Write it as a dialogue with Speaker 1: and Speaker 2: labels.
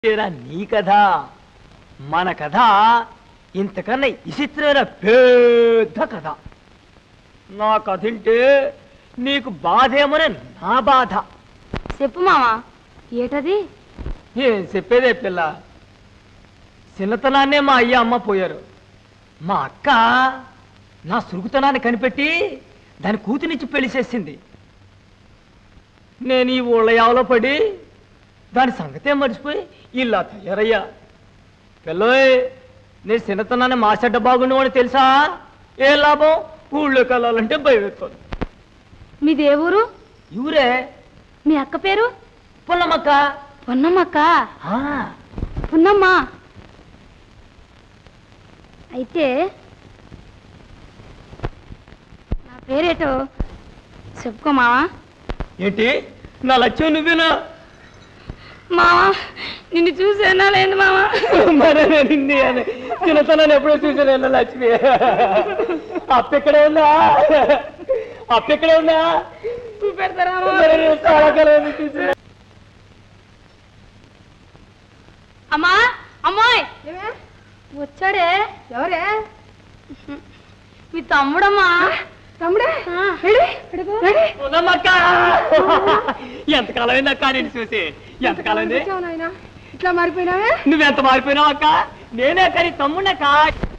Speaker 1: ఏరా నీ కథ మన కథ ఇంతకన్నా విచిత్రమైన పెద్ద కథ నా కథ వింటే నీకు బాధేమోనే నా బాధ
Speaker 2: చెప్పు మావా ఏటది
Speaker 1: ఏం చెప్పేదే పిల్ల చిన్నతనాన్నే మా అయ్య అమ్మ పోయారు మా అక్క నా సురుగుతనాన్ని కనిపెట్టి దాని కూతునిచ్చి పెళ్లి చేసింది నేను ఈ ఊళ్ళయావలో పడి దాని సంగతే మర్చిపోయి ఇలా తయారయ్యా పిల్లోయ్ నేను చిన్నతనాన్ని మాసడ్డ బాగుండేవాడు తెలుసా ఏ లాభం ఊళ్ళోకి వెళ్ళాలంటే భయం ఎక్కువ
Speaker 2: మీ దేవురు
Speaker 1: ఊరే
Speaker 2: మీ అక్క పేరు
Speaker 1: పొల్లమక్క
Speaker 2: పొన్నమ్మక్క
Speaker 1: ఆ,
Speaker 2: పున్నమ్మ అయితే నా పేరేటో చెప్పుకో మావా
Speaker 1: ఏంటి నా లక్ష్యం నువ్వేనా
Speaker 2: మావా నిన్ను చూసేనా లేదు మావా
Speaker 1: మరి నేను నిన్నే అని చిన్నతనాన్ని ఎప్పుడో చూసాను లక్ష్మి అప్పెక్కడే ఉందా అప్పెక్కడే ఉందా
Speaker 2: చూపెడతారా
Speaker 1: మరి నేను చాలా కాలం నుంచి చూసాను.
Speaker 2: అమ్మా అమ్మాయి వచ్చాడే
Speaker 3: ఎవరే
Speaker 2: మీ తమ్ముడమ్మా
Speaker 3: తమ్ముడే
Speaker 2: ఆ.
Speaker 1: ఉన్నమక్క ఎంతకాలం అయింది అక్క నేను చూసి ఎంతకాలం అయింది
Speaker 3: నాయనా ఇట్లా మారిపోయినావే
Speaker 1: నువ్వెంత మారిపోయినావు అక్క నేనే కానీ తమ్ముడక్క